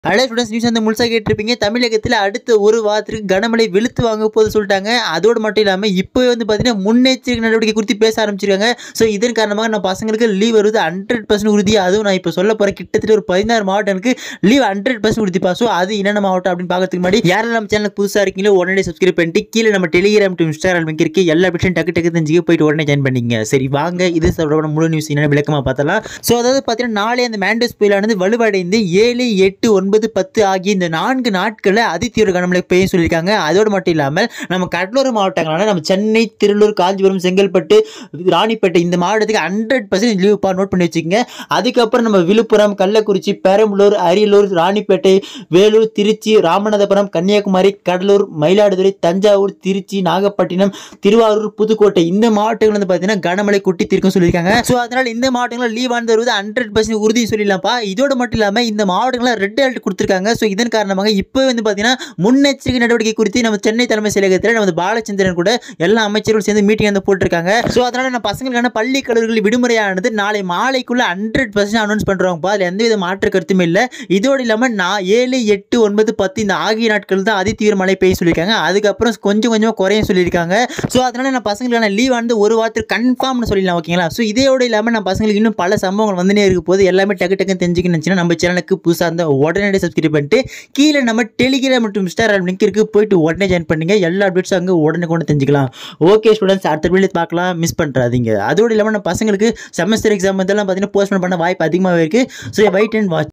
hello students news வந்து முழுசாக கேட்டிருப்பீங்க தமிழகத்தில் அடுத்த ஒரு வாரத்திற்கு கனமழை வெளுத்து வாங்க போது சொல்லிட்டாங்க அதோடு மட்டும் இல்லாமல் இப்போ வந்து பார்த்தீங்கன்னா முன்னெச்சரிக்கை நடவடிக்கை குறித்து பேச ஆரம்பிச்சிருக்காங்க ஸோ இதன் காரணமாக நம்ம பசங்களுக்கு லீவ் வருது ஹண்ட்ரட் பர்சன்ட் உறுதி அதுவும் நான் இப்போ சொல்ல போகிற கிட்டத்தட்ட ஒரு பதினாறு மாவட்டங்களுக்கு லீவ் ஹண்ட்ரட் பர்சன்ட் உறுதிப்பா ஸோ அது என்னென்ன மாவட்டம் அப்படின்னு பார்க்கறதுக்கு முன்னாடி யாரும் நம்ம சேனலுக்கு புதுசாக இருக்கீங்களோ உடனே சப்ஸ்கிரைப் பண்ணிட்டு கீழே நம்ம டெலிகிராம் டு இன்ஸ்டாகிராம் லிங்க் இருக்கு எல்லா விஷயம் டக்கு டக்கு தெரிஞ்சுக்க போயிட்டு உடனே ஜாயின் பண்ணிங்க சரி வாங்க இது சொல்கிற முழு நியூஸ் என்னென்ன விளக்கமாக பார்த்தலாம் ஸோ அதாவது பார்த்தீங்கன்னா நாளை அந்த மேண்டோஸ் புயலானது வலுவடைந்து ஏழு எட்டு ஒன்பது பத்து ஆகிய இந்த நான்கு நாட்களில் அதிதீவிர கனமழை பெய்யும் சொல்லியிருக்காங்க அதோடு மட்டும் இல்லாமல் நம்ம கடலோர மாவட்டங்களான நம்ம சென்னை திருவள்ளூர் காஞ்சிபுரம் செங்கல்பட்டு ராணிப்பேட்டை இந்த மாவட்டத்துக்கு ஹண்ட்ரட் பர்சன்ட் லீவ் பா நோட் பண்ணி வச்சுக்கோங்க அதுக்கப்புறம் நம்ம விழுப்புரம் கள்ளக்குறிச்சி பெரம்பலூர் அரியலூர் ராணிப்பேட்டை வேலூர் திருச்சி ராமநாதபுரம் கன்னியாகுமரி கடலூர் மயிலாடுதுறை தஞ்சாவூர் திருச்சி நாகப்பட்டினம் திருவாரூர் புதுக்கோட்டை இந்த மாவட்டங்கள் வந்து பார்த்தீங்கன்னா கனமழை குட்டி தீர்க்கும் சொல்லியிருக்காங்க ஸோ அதனால் இந்த மாவட்டங்களில் லீவ் ஆனது வருவது ஹண்ட்ரட் பர்சன்ட் உறுதி சொல்லிடலாம்ப்பா இதோடு மட்டும் இல்லாமல் இந்த மாவட்டங்களில் ரெட் அலர்ட் கொடுத்துருக்காங்க ஸோ இதன் காரணமாக இப்போ வந்து பார்த்தீங்கன்னா முன்னெச்சரிக்கை நடவடிக்கை குறித்து நம்ம சென்னை தலைமை செயலகத்தில் நம்ம பாலச்சந்திரன் கூட எல்லா அமைச்சர்களும் சேர்ந்து மீட்டிங் வந்து போட்டிருக்காங்க ஸோ அதனால் நம்ம பசங்களுக்கான பள்ளி கல்லூரிகள் விடுமுறையானது நாளை மாலைக்குள்ள ஹண்ட்ரட் பர்சன்ட் அனௌன்ஸ் பண்ணுறாங்கப்பா அதில் எந்தவித மாற்று கருத்துமே இல்லை இதோடு இல்லாமல் நான் ஏழு எட்டு ஒன்பது பத்து இந்த ஆகிய நாட்கள் தான் அதிதீவிர மழை பெய்ய சொல்லியிருக்காங்க அதுக்கப்புறம் கொஞ்சம் கொஞ்சமாக குறையும் சொல்லியிருக்காங்க ஸோ அதனால் நான் பசங்களுக்கான லீவ் ஆனது ஒரு வாரத்துக்கு கன்ஃபார்ம்னு சொல்லிடலாம் ஓகேங்களா ஸோ இதோடு இல்லாமல் நம்ம பசங்களுக்கு இன்னும் பல சம்பவங்கள் வந்துனே இருக்க போது எல்லாமே டக்கு டக்குன்னு தெரிஞ்சுக்கணும்னு நினச்சினா நம்ம சேனலுக்கு புதுசாக இருந்த உடனடியாக சப்ஸ்கிரைப் பண்ணிட்டு கீழே நம்ம டெலிகிராம் மற்றும் இன்ஸ்டாகிராம் லிங்க் இருக்கு போயிட்டு உடனே ஜாயின் பண்ணுங்க எல்லா அப்டேட்ஸும் அங்கே உடனே கொண்டு தெரிஞ்சுக்கலாம் ஓகே ஸ்டூடெண்ட்ஸ் அடுத்த வீடியோ பார்க்கலாம் மிஸ் பண்ணுறாதீங்க அதோடு இல்லாமல் நம்ம பசங்களுக்கு செமஸ்டர் எக்ஸாம் இதெல்லாம் பார்த்தீங்கன்னா போஸ்ட்போன் பண்ண வாய்ப்பு அதிகமாகவே இருக்குது ஸோ வெயிட் அண்ட் வாட்ச்